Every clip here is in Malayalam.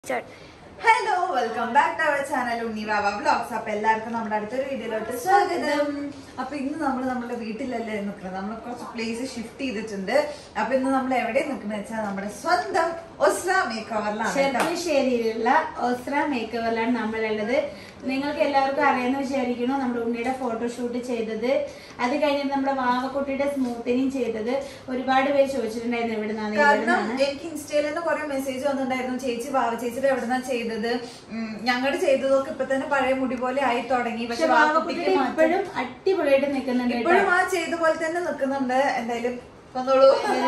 Start. Hello welcome back to our channel Unnivava vlogs അപ്പൊ എല്ലാവർക്കും നമ്മുടെ അടുത്തൊരു വീഡിയോയിലോട്ട് സ്വാഗതം അപ്പൊ ഇന്ന് നമ്മൾ നമ്മുടെ വീട്ടിലല്ലേ നിൽക്കുന്നത് നമ്മൾ കുറച്ച് പ്ലേസ് ഷിഫ്റ്റ് ചെയ്തിട്ടുണ്ട് അപ്പൊ ഇന്ന് നമ്മൾ എവിടെ നിൽക്കുന്നത് വെച്ചാൽ നമ്മുടെ സ്വന്തം ഒസ്ര മേക്ക് ഓവറിലാണ് കേട്ടോ. ചെറുപ്പശ്ശേരിയിലുള്ള ഒസ്ര മേക്ക് ഓവറിലാണ് നമ്മളുള്ളത് നിങ്ങൾക്ക് എല്ലാവർക്കും അറിയാമെന്ന് വിചാരിക്കുന്നു നമ്മുടെ ഉണ്ണിയുടെ ഫോട്ടോഷൂട്ട് ചെയ്തത് അത് കഴിഞ്ഞിട്ട് നമ്മുടെ വാവക്കുട്ടിയുടെ സ്മൂത്തനിങ് ചെയ്തത് ഒരുപാട് പേര് ചോദിച്ചിട്ടുണ്ടായിരുന്നു എവിടെ നിന്നാണ് കാരണം എനിക്ക് ഇൻസ്റ്റയിൽ തന്നെ കുറെ മെസ്സേജ് വന്നിട്ടുണ്ടായിരുന്നു ചേച്ചി ബാവ ചേച്ചിയുടെ എവിടെന്നാ ചെയ്തത് ഞങ്ങളുടെ ചെയ്തതൊക്കെ ഇപ്പൊ തന്നെ പഴയ മുടി പോലെ ആയി തുടങ്ങി പക്ഷെ പക്ഷെ വാവക്കുട്ടിക്ക് വാവക്കുട്ടിയുടെ മാറ്റം ഇപ്പോഴും അടിപൊളിയായിട്ട് നിൽക്കുന്നുണ്ട് കേട്ടോ. ഇപ്പോഴും ആ ചെയ്ത പോലെ തന്നെ നിൽക്കുന്നുണ്ട് എന്തായാലും വന്നോളൂ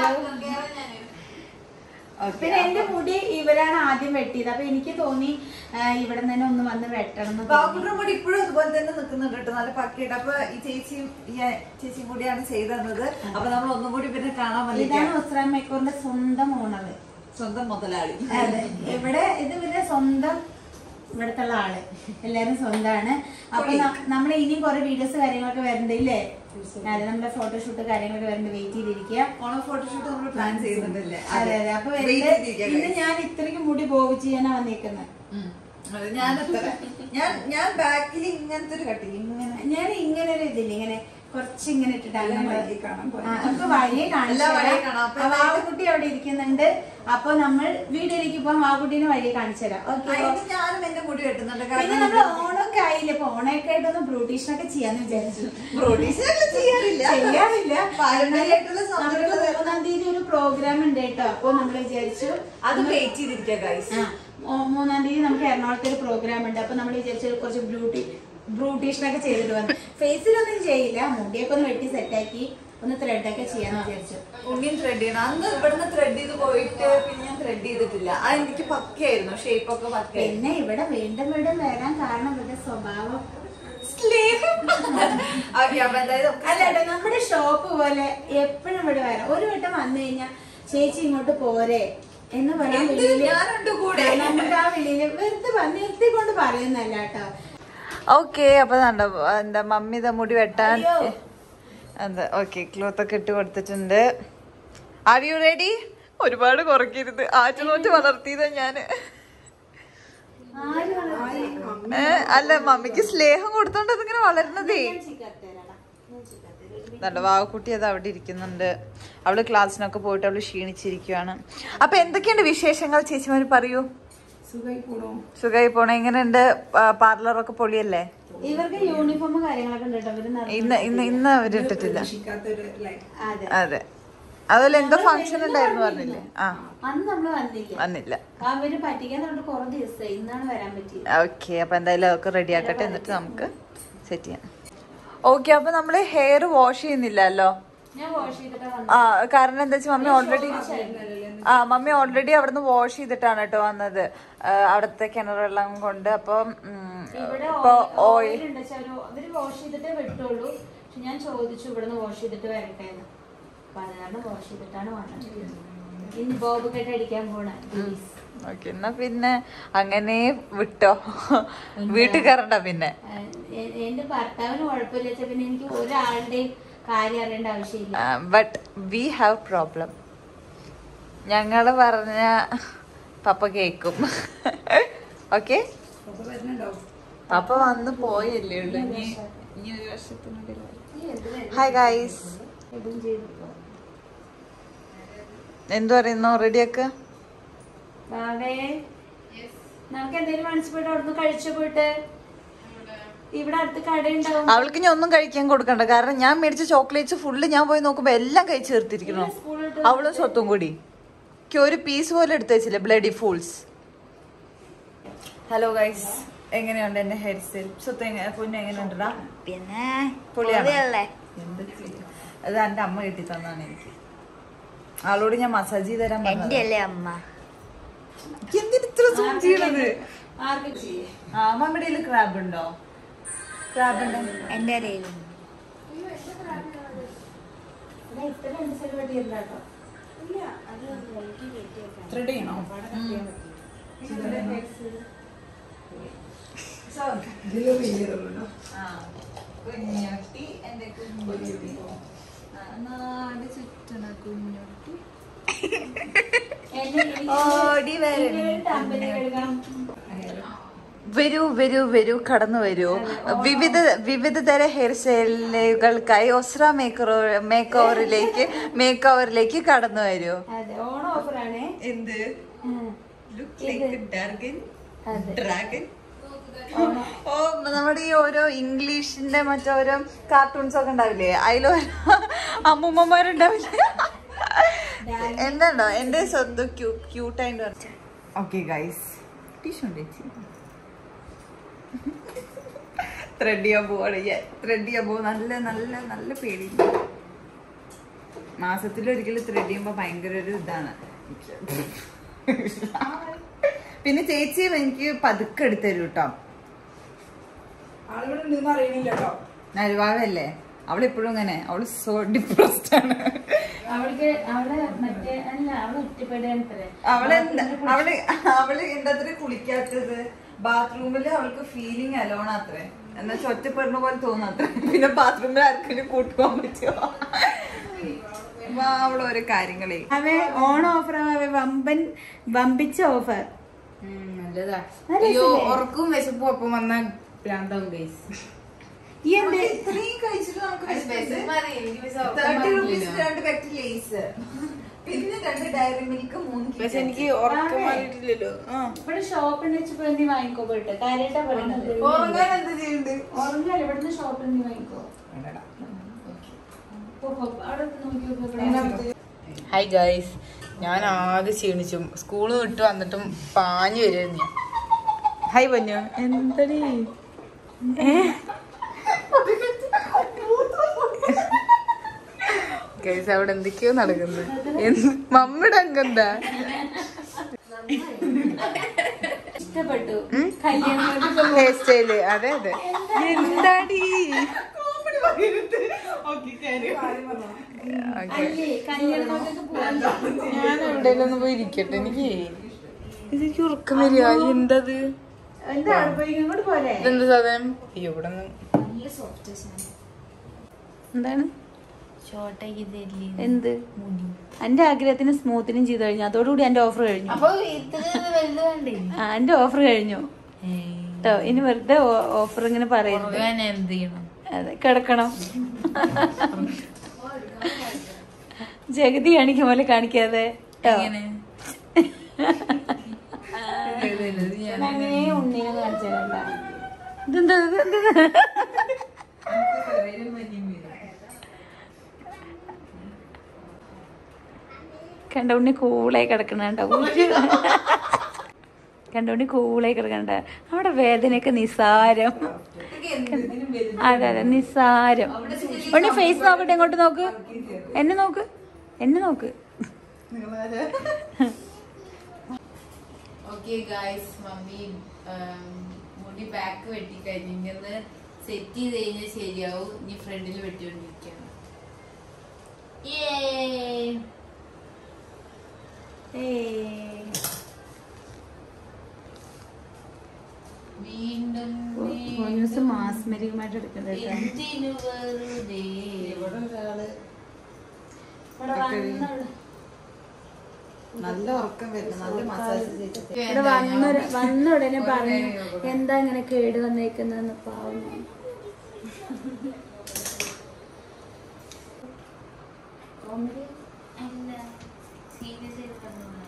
Okay, പിന്നെ എന്റെ മുടി ഇവരാണ് ആദ്യം വെട്ടിയത് അപ്പൊ എനിക്ക് തോന്നി ആ, ഇവിടെ തന്നെ ഒന്ന് വന്ന് വെട്ടണം എന്ന് തോന്നി. ബാബുരുടെ കൂടി ഇപ്പോഴും അതുപോലെ തന്നെ നിൽക്കുന്നുണ്ട് കേട്ടോ നല്ല പക്കയായിട്ട് അപ്പൊ ഈ ചേച്ചിയും ഈ ചേച്ചിയും കൂടിയാണ് ചെയ്തു തന്നത് അപ്പൊ നമ്മൾ ഒന്നും കൂടി പിന്നെ കാണാൻ ഇതാണ് വന്നിരിക്കുകയാണ് ഒസ്ര മേക്കോറിന്റെ സ്വന്തം ഓണർ സ്വന്തം മുതലാളി അതെ ഇവിടെ ഇത് ഇവരുടെ സ്വന്തം ഇവിടുത്തെ ഉള്ള ആള് എല്ലാരും സ്വന്തമാണ് അപ്പൊ നമ്മൾ ഇനിയും കുറെ വീഡിയോസ് കാര്യങ്ങളൊക്കെ വരണ്ട് ഇല്ലേ അതെ നമ്മുടെ ഫോട്ടോഷൂട്ട് കാര്യങ്ങളൊക്കെ വരണ്ട് വെയിറ്റ് ചെയ്തിരിക്കുക ഓണം ഫോട്ടോഷൂട്ട് നമ്മൾ പ്ലാൻ ചെയ്യുന്നുണ്ടല്ലേ അതെ അതെ അപ്പൊ Wait വരുന്നത് ചെയ്തിരിക്കുക, ഇന്ന് guys. ഞാൻ ഇത്രയ്ക്ക് മുടി പോവിച്ച് ചെയ്യാനാ വന്നേക്കുന്നത് ഉം. അത് ഞാൻ എത്ര ഞാൻ ഞാൻ ബാക്കിൽ ഇങ്ങനത്തെ ഒരു കട്ടി ഇങ്ങനെ ഞാൻ ഇങ്ങനെ ഒരു ഇതില്ല ഇങ്ങനെ കുറച്ച് ഇങ്ങനെ ഇട്ടിട്ടാണ് എല്ലാം നമ്മള് വഴിയെ കാണാൻ പോയത്. ആ, നമുക്ക് വഴിയെ എല്ലാം വഴിയെ കാണാം. അപ്പൊ കാണിച്ചു വാവുകുട്ടി അവിടെ ഇരിക്കുന്നുണ്ട് അപ്പൊ നമ്മൾ വീഡിയോയിലേക്ക് പോകാൻ വാവുകുട്ടീനെ വഴിയെ കാണിച്ചു തരാം ഓക്കെ അതിന് ഞാനും എന്റെ മുടി വെട്ടുന്നുണ്ട് പിന്നെ കാരണം നമ്മള് ഓണമൊക്കെ ആയില്ലേ അപ്പൊ ഓണമൊക്കെ ആയിട്ടൊന്ന് ബ്യൂട്ടീഷ്യനൊക്കെ ചെയ്യാന്ന് വിചാരിച്ചു ബ്രോഡീസിനൊക്കെ ചെയ്യാറില്ല ചെയ്യാറില്ല പാരമ്പര്യമായിട്ടുള്ള നമുക്ക് സംഭവങ്ങൾ മൂന്നാം തീയതി ഒരു പ്രോഗ്രാം ഉണ്ട് കേട്ടോ അപ്പൊ നമ്മൾ വിചാരിച്ചു അത് വെയിറ്റ് ചെയ്തിരിക്കുക ഗൈസ് ആ, മൂ- മൂന്നാം തീയതി നമുക്ക് എറണാകുളത്ത് ഒരു പ്രോഗ്രാം ഉണ്ട് അപ്പൊ നമ്മൾ വിചാരിച്ചു കുറച്ച് ബ്യൂട്ടി ബ്യൂട്ടീഷ്യനൊക്കെ ചെയ്തിട്ട് വന്നു ഫേസിലൊന്നും ചെയ്യില്ല മുടിയൊക്കെ ഒന്ന് വെട്ടി സെറ്റാക്കി ഒന്ന് ത്രെഡൊക്കെ ചെയ്യാന്ന് വിചാരിച്ചു ഉണ്ണിയും ത്രെഡ് ചെയ്യണം അന്ന് ഇവിടുന്ന് ത്രെഡ് ചെയ്ത് പോയിട്ട് പിന്നെ ഞാൻ ത്രെഡ് ചെയ്തിട്ടില്ല അത് എനിക്ക് പക്കയായിരുന്നു ഷേപ്പ് ഒക്കെ പക്കയായിരുന്നു പിന്നെ ഇവിടെ വീണ്ടും വീണ്ടും വരാൻ കാരണം ഇവരുടെ സ്വഭാവം ഓക്കെ അപ്പൊ എന്തായാലും നമുക്ക് അല്ല കേട്ടോ നമ്മുടെ ഷോപ്പ് പോലെ എപ്പോഴും ഇവിടെ വരാം ഒരു വട്ടം വന്നു കഴിഞ്ഞാൽ ചേച്ചി ഇങ്ങോട്ട് പോരെ എന്ന് പറയാൻ എന്തിന് വെളിയില് ഞാനുണ്ട് കൂടെ? നമുക്ക് ആ വെളിയില് വെറുതെ വന്ന് നിർത്തിക്കൊണ്ട് പറയുന്നല്ല കേട്ടോ ഓക്കെ അപ്പൊ കണ്ടോ എന്താ മമ്മി ഇതാ മുടി വെട്ടാൻ അയ്യോ. എന്താ ഓക്കെ ക്ലോത്ത് ഒക്കെ ഇട്ട് കൊടുത്തിട്ടുണ്ട് ആർ യു റെഡി ഒരുപാട് കുറയ്ക്കരുത് ആറ്റു നോറ്റ് വളർത്തിയതാ ഞാന് ആരും വളർത്തി- ഏ, അല്ല മമ്മിക്ക് സ്നേഹം കൊടുത്തോണ്ട് അതിങ്ങനെ വളരണതേ ഞാൻ ചിക്കത്തരാടാ. ഞാൻ ചിക്കത്തരാം. നല്ല വാവക്കുട്ടി അത് അവിടെ ഇരിക്കുന്നുണ്ട് അവള് ക്ലാസ്സിനൊക്കെ പോയിട്ട് അവള് ക്ഷീണിച്ചിരിക്കുവാണ് അപ്പൊ എന്തൊക്കെയുണ്ട് വിശേഷങ്ങൾ ചേച്ചിമാര് പറയൂ സുഖമായി പോണ എങ്ങനെയുണ്ട് പാർലറൊക്കെ പൊളിയല്ലേ ഇവർക്ക് യൂണിഫോം കാര്യങ്ങളൊക്കെ ഉണ്ട് കേട്ടോ ഇവര് നടന്ന് ഇന്ന് ഇന്ന് ഇന്ന് അവര് ഇട്ടിട്ടില്ല അതെ അതെ അതുപോലെ എന്തോ ഫംഗ്ഷൻ ഉണ്ടായിരുന്നു പറഞ്ഞില്ലേ ആ അന്ന് നമ്മള് വന്നില്ല വന്നില്ല അവര് പറ്റിക്കാൻ തൊട്ട് കുറെ ദിവസമായി ഇന്നാണ് വരാൻ പറ്റിയത് ഓക്കെ അപ്പൊ എന്തായാലും അതൊക്കെ റെഡി ആക്കട്ടെ എന്നിട്ട് നമുക്ക് സെറ്റ് ചെയ്യാം ഓക്കെ അപ്പൊ നമ്മള് ഹെയർ വാഷ് ചെയ്യുന്നില്ലല്ലോ ഞാൻ വാഷ് ചെയ്തിട്ടാ വന്നത് ആ കാരണം എന്താ വെച്ചാൽ മമ്മി ഓൾറെഡി ആ മമ്മി ഓൾറെഡി അവിടുന്ന് വാഷ് ചെയ്തിട്ടാണ് കേട്ടോ വന്നത് ആ, അവിടുത്തെ കിണർ വെള്ളം കൊണ്ട് അപ്പം ഉം, ഇവിടെ ഇപ്പൊ ഓയിൽ ഓയിൽ ഉണ്ട് വെച്ചാ ഒരു അവര് വാഷ് ചെയ്തിട്ടേ വിട്ടുള്ളൂ പക്ഷെ ഞാൻ ചോദിച്ചു ഇവിടുന്ന് വാഷ് ചെയ്തിട്ട് വരട്ടെ എന്ന് അപ്പൊ അത് കാരണം വാഷ് ചെയ്തിട്ടാണ് വന്നത് ഇനി ബോബ് കെട്ട് അടിക്കാൻ പോണ ഓക്കെ എന്നാ പിന്നെ അങ്ങനെ വിട്ടോ വീട്ടിൽ കയറണ്ട പിന്നെ എന്റെ ഭർത്താവിന് കുഴപ്പമില്ല വെച്ചാ പിന്നെ എനിക്ക് ഒരാളുടെയും കാര്യം അറിയേണ്ട ആവശ്യമില്ല ബട്ട് വി ഹാവ് പ്രോബ്ലം ഞങ്ങള് പറഞ്ഞ പപ്പ കേക്കും ഓക്കെ പപ്പ വന്ന് പോയല്ലേ ഉള്ളൂ ഇനി ഇനി ഒരു വർഷത്തിനുള്ളിൽ ഹായ് ഗൈസ് ഇതും ചെയ്തിപ്പോ എന്തു പറയുന്നു റെഡിയാക്ക ബാവേ നമുക്ക് എന്തെങ്കിലും മനസ്സിൽ പോയിട്ട് അവിടുന്ന് കഴിച്ചു പോയിട്ട് ഇവിടെ അടുത്ത് കട ഉണ്ടാവും അവൾക്ക് ഞാൻ ഒന്നും കഴിക്കാൻ കൊടുക്കണ്ട കാരണം ഞാൻ മേടിച്ച ചോക്ലേറ്റ്സ് ഫുള്ള് ഞാൻ പോയി നോക്കുമ്പോ എല്ലാം കഴിച്ചു തീർത്തിരിക്കണു അവളും സ്വത്തും കൂടി എനിക്ക് ഒരു പീസ് പോലും എടുത്തു വെച്ചില്ല ബ്ലഡി ഫൂൾസ് ഹലോ ഗൈസ് എങ്ങനെയുണ്ട് എന്റെ ഹെയർ സ്റ്റൈൽ സ്വത്ത് എങ്ങനെ പൊന്നു എങ്ങനെയുണ്ടാ പിന്നെ പൊളിയാണോ? പൊളിയല്ലേ? എന്ത് ചെയ്യും? അത് എന്റെ അമ്മ കെട്ടി തന്നാണ് എനിക്ക് ആളോട് ഞാൻ മസാജ് ചെയ്ത് തരാൻ എന്റെ പറഞ്ഞതാ. അല്ലേ അമ്മ എനിക്ക് എന്തിന് ഇത്ര zoom ചെയ്യണത് ആർക്ക് ചെയ്യേ ആ മമ്മിയുടെ കയ്യിൽ ക്രാബ് ഉണ്ടോ ക്രാബ് ഉണ്ടോ എന്റെ അറിയില്ല ഇത്ര രണ്ട് സൈഡ് വെട്ടിയില്ല കേട്ടോ ത്രെഡ് ചെയ്യണോ കുഞ്ഞുട്ടി എന്റെ കുഞ്ഞുട്ടി നാട് ചുറ്റണ കുഞ്ഞുട്ടി എന്റെ ഓടി വരണം. എടുക്കണം വരൂ വരൂ വരൂ കടന്നു വരൂ വിവിധ വിവിധ തര ഹെയർ സ്റ്റൈലുകൾക്കായി ഒസ്ര മേക്കർ മേക്ക് ഓവറിലേക്ക് മേക്ക് ഓവറിലേക്ക് കടന്നു വരൂ അതെ ഓണം ഓഫറാണേ എന്ത് അതെ ഡ്രാഗൺ ഓ നമ്മുടെ ഈ ഓരോ ഇംഗ്ലീഷിന്റെ മറ്റോരോ കാർട്ടൂൺസ് ഒക്കെ ഉണ്ടാവില്ലേ അതിലോ അമ്മൂമ്മമാരുണ്ടാവില്ലേ എന്താണ്ടോ എന്റെ സ്വന്തം ക്യൂട്ടായിട്ട് ഓക്കെ ഗൈസ് ടിഷ്യൂ ത്രെഡ് ചെയ്യാൻ പോവാണ് ത്രെഡ് ചെയ്യാൻ പോവും നല്ല നല്ല നല്ല പേടി മാസത്തിലൊരിക്കലും ത്രെഡ് ചെയ്യുമ്പോ ഭയങ്കര ഒരു ഇതാണ് പിന്നെ ചേച്ചിയും എനിക്ക് പതുക്കെ എടുത്തു തരൂ കേട്ടോ ആളുകൾ ഉണ്ടെന്ന് അറിയണില്ല കേട്ടോ നരുവാവല്ലേ അവളിപ്പോഴും ഇങ്ങനെ അവള് സോ ഡിപ്രസ്ഡ് ആണ് അവൾക്ക് അവളെ മറ്റേ അല്ല അവള് ഒറ്റപ്പെടുകയാണ് ഇത്രേ. അവള് എന്താ അവള് അവള് എന്താ കുളിക്കാത്തത് ബാത്റൂമില് അവൾക്ക് ഫീലിംഗ് അലോൺ അത്രേ എന്നാ ഒറ്റപ്പെടുന്ന പോലെ തോന്നാത്രേ പിന്നെ ബാത്റൂമിൽ ആർക്കെങ്കിലും കൂട്ടുപോകാൻ പറ്റുമോ വാ, അവള് ഓരോ കാര്യങ്ങളെ അവേ ഓണം ഓഫർ അവേ വമ്പൻ വമ്പിച്ച ഓഫർ നല്ലതാ നല്ല അയ്യോ രസല്ലേ? ഉറക്കും വിശപ്പും ഒപ്പം വന്ന ഭ്രാന്താവും ഗൈസ് ഈ എന്ത് ഇത്രയും കഴിച്ചിട്ട് നമുക്ക് വിശക്കുന്നുണ്ട്. എനിക്ക് തേർട്ടി റുപ്പീസ് രണ്ട് പാക്കറ്റ് ലേസ് പിന്നെ രണ്ട് ഡയറി മിൽക്ക് മൂന്ന് പക്ഷെ KitKat. എനിക്ക് ഉറക്കം ആണേ. മാറിയിട്ടില്ലല്ലോ ആ ഇവിടെ ഷോപ്പിൽ വെച്ച് പോയി നീ വാങ്ങിക്കോ പോയിട്ട് കാര്യമായിട്ടാ പറയുന്നത് ഉറങ്ങാൻ എന്ത് ചെയ്യുന്നുണ്ട് ഉറങ്ങാൻ ഇവിടുന്ന് ഷോപ്പിൽ നീ വാങ്ങിക്കോ പോ, പോ, അവിടെ നോക്കി നോക്ക്, ഇവിടെ നോക്ക്. ഹായ് ഗൈസ് ഞാൻ ആകെ ക്ഷീണിച്ചു സ്കൂളിൽ വിട്ട് വന്നിട്ടും പാഞ്ഞു വരുമായിരുന്നു ഞാൻ ഹായ് പൊന്നു എന്തടി ഗൈസ് അവിടെ എന്തൊക്കെയോ നടക്കുന്നത് എന്ത് മമ്മിയുടെ അങ്കെന്താ ഇഷ്ടപ്പെട്ടു കല്യാണം ഹെയർ സ്റ്റൈല് അതെ അതെ എന്താടി ഓക്കെ അല്ലേ കല്യാണത്തിനൊക്കെ പോവാൻ ഞാൻ എവിടെയെങ്കിലും ഒന്ന് പോയി ഇരിക്കട്ടെ എനിക്ക് ഇതെനിക്ക് ഉറക്കം വരിക എന്തത് എന്താ അവിടെ പോയി ഇങ്ങോട്ട് പോരെ ഇതെന്ത് സാധനം അയ്യോ ഇവിടെ എന്താണ് എന്ത് എന്റെ ആഗ്രഹത്തിന് സ്മൂത്തിനും ചെയ്ത് കഴിഞ്ഞു അതോടുകൂടി എന്റെ ഓഫർ കഴിഞ്ഞു അപ്പൊ ഇത് വലുത് കണ്ടേ ആ എന്റെ ഓഫർ കഴിഞ്ഞു കേട്ടോ ഇനി വെറുതെ ഓഫർ ഇങ്ങനെ പറയുന്നത് ഞാൻ എന്ത് ചെയ്യണം അതെ കിടക്കണം ജഗതി കാണിക്കും പോലെ കാണിക്കാതെ ട്ടോ. എങ്ങനെ? അങ്ങനെ ഉണ്ണീനെ കാണിച്ചാലല്ല ഇതെന്താ ഇതെന്താ കണ്ട ഉണ്ണി കൂളായി കിടക്കണ കണ്ടോ ഒരു കണ്ട ഉണ്ണി കൂളായി കിടക്കണ്ട അവിടെ വേദനയൊക്കെ നിസാരം അതെ അതെ നിസാരം ഉണ്ണി ഫേസ് നോക്കട്ടെ ഇങ്ങോട്ട് നോക്ക് എന്നെ നോക്ക് എന്നെ നോക്ക് ഓക്കെ ഗായ്സ് മമ്മി മുടി ബാക്ക് വെട്ടി കഴിഞ്ഞു ഇനി ഒന്ന് സെറ്റ് ചെയ്ത് കഴിഞ്ഞാൽ ശരിയാവും ഇനി ഫ്രണ്ടിൽ വെട്ടിക്കൊണ്ടിരിക്കുകയാണ് Yay! വീണ്ടും വീണ്ടും മാസ്മരികമായിട്ട് എടുക്കണ്ട എന്തിനു വെറുതെ നല്ല ഉറക്കം വരുന്നു നല്ല മസാജ് ചെയ്തിട്ട് ഇവിടെ വന്ന വന്ന ഉടനെ പറഞ്ഞു എന്താ ഇങ്ങനെ കേട് വന്നേക്കുന്നതെന്ന് പാവം ഞാൻ. അല്ല സീരിയസ് ആയിട്ട് പറഞ്ഞതാണ്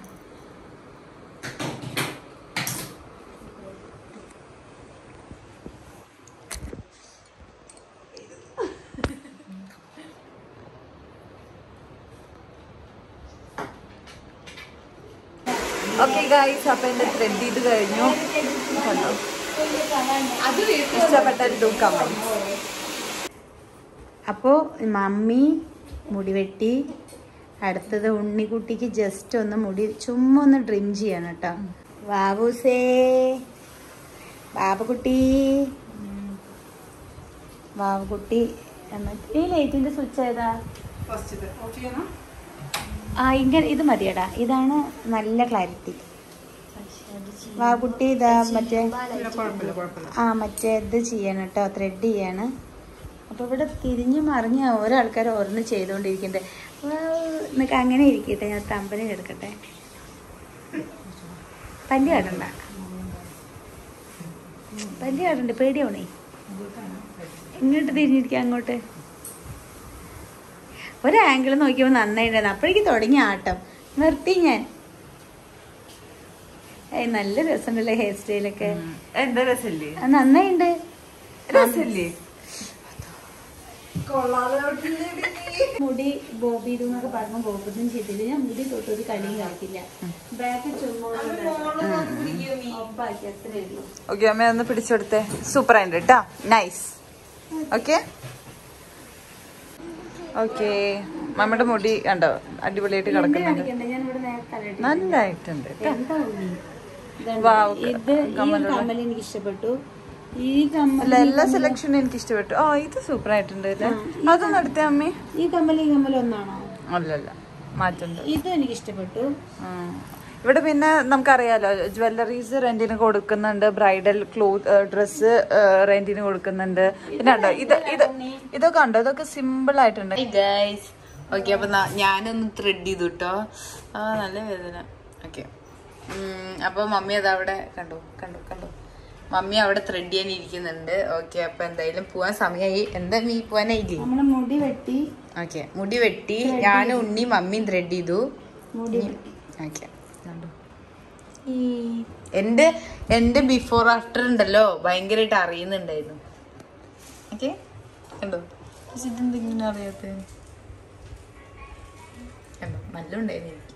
ഓക്കെ ഗൈസ് അപ്പൊ എന്റെ ത്രെഡ് ചെയ്ത് കഴിഞ്ഞു കണ്ടോ ഇഷ്ടപ്പെട്ട ടു കമന്റ് അപ്പോൾ മമ്മി മുടി വെട്ടി അടുത്തത് ഉണ്ണിക്കുട്ടിക്ക് ജസ്റ്റ് ഒന്ന് മുടി ചുമ്മാ ഒന്ന് ട്രിം ചെയ്യണം കേട്ടോ ബാബുസേ ബാബുക്കുട്ടി ബാബുക്കുട്ടി എന്നിട്ട് ഈ ലൈറ്റിന്റെ സ്വിച്ച് ഏതാ ആ ഇങ്ങനെ ഇത് മതിയടാ ഇതാണ് നല്ല ക്ലാരിറ്റി ബാബുക്കുട്ടി ഇതാ മറ്റേ ആ മറ്റേ ഇത് ചെയ്യണം കേട്ടോ ത്രെഡ് ചെയ്യാണ് അപ്പൊ ഇവിടെ തിരിഞ്ഞു മറിഞ്ഞ് ഓരോ ആൾക്കാർ ഓരോന്ന് ചെയ്തുകൊണ്ടിരിക്കുന്നുണ്ട് എന്നൊക്കെ അങ്ങനെ ഇരിക്കട്ടെ ഞാൻ തമ്പനെ എടുക്കട്ടെ പല്ലി ആടണ്ട പല്ലി ആടണ്ട പേടിയാവണേ ഇങ്ങോട്ട് തിരിഞ്ഞിരിക്കാം അങ്ങോട്ട് ഒരു ആംഗിൾ നോക്കിയപ്പോൾ നന്നായിട്ടുണ്ടായിരുന്നു അപ്പോഴേക്ക് തുടങ്ങി ആട്ടം നിർത്തി ഞാൻ ഏയ് നല്ല രസമുണ്ടല്ലേ ഹെയർ സ്റ്റൈലൊക്കെ എന്താ രസല്ലേ അത് നന്നായിണ്ട് രസല്ലേ മുടി ബോബി എന്നൊക്കെ പറയുമ്പോൾ ബോബിതും ചെയ്തില്ല ഞാൻ മുടി തൊട്ടൊരു കളിയും കളിക്കില്ല ബാക്ക് ചുമ്മാ ഒപ്പാക്കി അത്രേ ഉള്ളൂ ഓക്കെ അമ്മ ഒന്ന് പിടിച്ചെടുത്തേ സൂപ്പർ ആയിട്ട് കേട്ടാ നൈസ് ഓക്കെ ഓക്കെ മമ്മയുടെ മുടി കണ്ടോ അടിപൊളിയായിട്ട് കിടക്കുന്നുണ്ട് കാണിക്കണ്ടേ ഞാൻ ഇവിടെ നേരത്തെ തലയിട്ട് നല്ലായിട്ടുണ്ട് ട്ടോ. എന്താ ഉണ്ണി? ഇതുണ്ട്. വാവ്, ഇത് ഈ കമ്മലുള്ള. കമ്മൽ എനിക്ക് ഇഷ്ടപ്പെട്ടു ഈ കമ്മൽ അല്ല എല്ലാ സെലക്ഷനും എനിക്ക് ഇഷ്ടപ്പെട്ടു ഓ ഇത് സൂപ്പർ ആയിട്ടുണ്ട് അല്ലേ അതൊന്നും എടുത്തേ അമ്മി ഈ കമ്മൽ ഈ കമ്മൽ ഒന്നാണോ അല്ലല്ല മാറ്റുണ്ട് ഇത് എനിക്ക് ഇഷ്ടപ്പെട്ടു ഉം. ഇവിടെ പിന്നെ നമുക്കറിയാലോ ജ്വല്ലറീസ് റെന്റിന് കൊടുക്കുന്നുണ്ട് ബ്രൈഡൽ ക്ലോത്ത് ഡ്രസ്സ് റെന്റിന് കൊടുക്കുന്നുണ്ട് പിന്നെ ഉണ്ടോ ഇത് ഇത് ഇതൊക്കെ ഉണ്ടോ ഇതൊക്കെ സിമ്പിൾ ആയിട്ടുണ്ട് ഗൈസ് ഓക്കെ അപ്പൊ ന- ഞാനൊന്ന് ത്രെഡ് ചെയ്തു കേട്ടോ ആ നല്ല വേദന ഓക്കെ അപ്പൊ മമ്മി അത് അവിടെ കണ്ടു കണ്ടു കണ്ടു മമ്മി അവിടെ ത്രെഡ് ചെയ്യാൻ ഇരിക്കുന്നുണ്ട് ഓക്കെ അപ്പൊ എന്തായാലും പോവാൻ സമയമായി എന്താ നീ പോവാനായില്ലേ നമ്മള് മുടി വെട്ടി ഓക്കെ മുടി വെട്ടി ഞാനും ഉണ്ണി മമ്മിയും ത്രെഡ് ചെയ്തു മുടി വെട്ടി ഓക്കെ ഈ എന്റെ എന്റെ ബിഫോർ ആഫ്റ്റർ ഉണ്ടല്ലോ ഭയങ്കരമായിട്ട് അറിയുന്നുണ്ടായിരുന്നു ഓക്കെ കണ്ടോ പക്ഷെ ഇതെന്തെങ്കിലും അറിയാത്ത കണ്ടോ നല്ല ഉണ്ടായിരുന്നു എനിക്ക്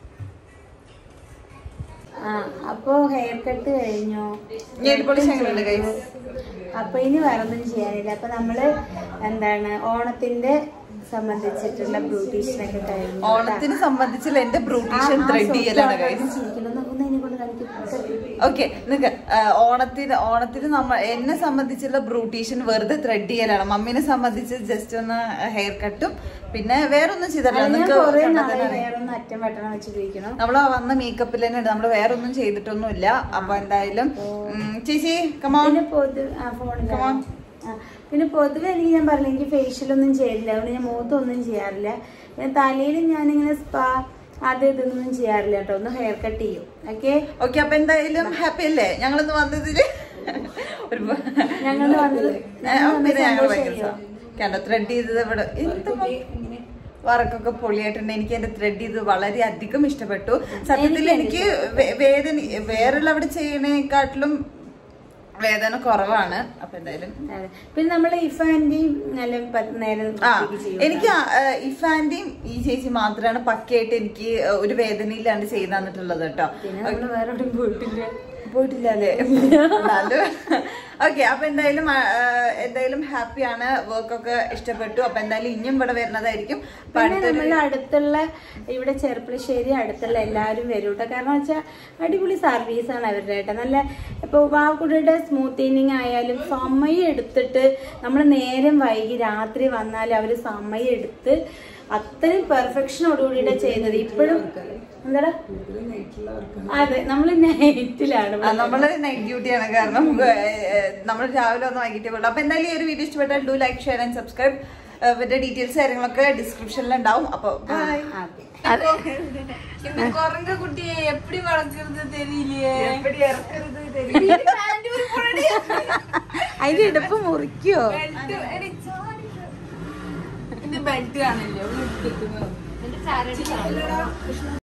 ആ അപ്പൊ ഹെയർ കട്ട് കഴിഞ്ഞു നെയിൽ പോളിഷ് എങ്ങനെയുണ്ട് guys? അപ്പൊ ഇനി വേറൊന്നും ചെയ്യാനില്ല അപ്പൊ നമ്മള് എന്താണ് ഓണത്തിന്റെ സംബന്ധിച്ചിട്ടുള്ള ബ്യൂട്ടീഷ്യനൊക്കെ കഴിഞ്ഞു ഓണത്തിന് സംബന്ധിച്ചുള്ള എന്റെ ബ്രൂട്ടീഷ്യൻ ത്രെഡ് ചെയ്യലാണ് guys. ഓക്കെ നിക്ക് ആ, ഓണത്തിന് ഓണത്തിന് നമ്മ എന്നെ സംബന്ധിച്ചുള്ള ബ്രൂട്ടീഷ്യൻ വെറുതെ ത്രെഡ് ചെയ്യലാണ് മമ്മീനെ സംബന്ധിച്ച് ജസ്റ്റ് ഒന്ന് ഹെയർ കട്ടും പിന്നെ വേറൊന്നും ചെയ്തിട്ടില്ല നിങ്ങക്ക് കൊറേ കണ്ടാ നാളെ തന്നെ അറിയാം. വേറൊന്ന് അറ്റം വെട്ടണം വെച്ചിരിക്കണം നമ്മള് വന്ന മേക്കപ്പിൽ തന്നെ ഉണ്ട് നമ്മള് വേറെ ഒന്നും ചെയ്തിട്ടൊന്നുമില്ല അപ്പൊ എന്തായാലും ഉം, ചേച്ചി കമോൺ പിന്നെ പൊതു ആ ഫോണിൽ Come on. പിന്നെ പൊതുവെ എനിക്ക് ഞാൻ പറഞ്ഞില്ല എനിക്ക് ഫേഷ്യലൊന്നും ചെയ്യില്ല അതുകൊണ്ട് ഞാൻ മുഖത്തൊന്നും ചെയ്യാറില്ല പിന്നെ തലയിൽ ഞാനിങ്ങനെ സ്പാ അത് ഇതൊന്നും ചെയ്യാറില്ല കേട്ടോ ഒന്ന് ഹെയർ കട്ട് ചെയ്യും ഓക്കെ ഓക്കെ അപ്പൊ എന്തായാലും ഹാപ്പി അല്ലേ ഞങ്ങളൊന്ന് വന്നതില് ഒരു ഞങ്ങൾ വന്നത് ഏ, ആ, പിന്നെ ഞങ്ങൾ ഭയങ്കര കണ്ടോ ത്രെഡ് ചെയ്തത് ഇവിടെ എന്ത് വർക്കൊക്കെ പൊളിയായിട്ടുണ്ട് എനിക്ക് എന്റെ ത്രെഡ് ചെയ്ത് വളരെ അധികം ഇഷ്ടപ്പെട്ടു സത്യത്തിൽ എനിക്ക് വേ- വേദന വേറെയുള്ള അവിടെ ചെയ്യണേക്കാട്ടിലും വേദന കുറവാണ് അപ്പൊ എന്തായാലും അതെ. പിന്നെ നമ്മൾ ഇഫാന്റെയും നല്ല പ- നേരെ ആ വൃത്തിക്ക് ചെയ്യും എനിക്ക് ആ, ഏ, ഇഫാന്റെയും ഈ ചേച്ചി മാത്രമാണ് പക്കയായിട്ട് എനിക്ക് ഒരു വേദനയില്ലാണ്ട് ചെയ്തു തന്നിട്ടുള്ളത് കേട്ടോ പിന്നെ നമ്മൾ വേറെ എവിടെയും പോയിട്ടില്ല പോയിട്ടില്ല അല്ലേ ഓക്കെ അപ്പൊ എന്തായാലും ആ, ആ, എന്തായാലും ഹാപ്പിയാണ് വർക്കൊക്കെ ഇഷ്ടപ്പെട്ടു അപ്പൊ എന്തായാലും ഇനിയും ഇവിടെ വരുന്നതായിരിക്കും അപ്പൊ പിന്നെ അടുത്തൊരു നമ്മൾ അടുത്തുള്ള ഇവിടെ ചെറുപ്പളശ്ശേരി അടുത്തുള്ള എല്ലാവരും വരും കേട്ടോ കാരണം വെച്ചാൽ അടിപൊളി സർവീസാണ് അവരുടെ കേട്ടോ നല്ല ഇപ്പോൾ വാക്കുട്ടിയുടെ സ്മൂത്തനിങ് ആയാലും സമയം എടുത്തിട്ട് നമ്മൾ നേരം വൈകി രാത്രി വന്നാൽ അവർ സമയം എടുത്ത് അത്രയും പെർഫെക്ഷനോടുകൂടിയിട്ട് ചെയ്യുന്നത് ഇപ്പോഴും എന്താടാ അതെ നമ്മൾ നൈറ്റിലാണ് ആ, നമ്മള് നൈറ്റ് ഡ്യൂട്ടിയാണ് കാരണം നമ്മൾ രാവിലെ ഒന്ന് വൈകിട്ട് പോകുള്ളൂ അപ്പൊ എന്തായാലും ഈ ഒരു വീഡിയോ ഇഷ്ടപ്പെട്ടാൽ do like share and subscribe ഇവരുടെ ഡീറ്റെയിൽസ് കാര്യങ്ങളൊക്കെ ഡിസ്ക്രിപ്ഷനിൽ ഉണ്ടാവും അപ്പൊ ബൈ അതെ இந்த குரங்க குட்டியை எப்படி வளர்க்கறது தெரியலையே അതിന്റെ ഇടുപ്പ് മുറിക്കോ ഇത് ബെൽറ്റ് കാണില്ലേ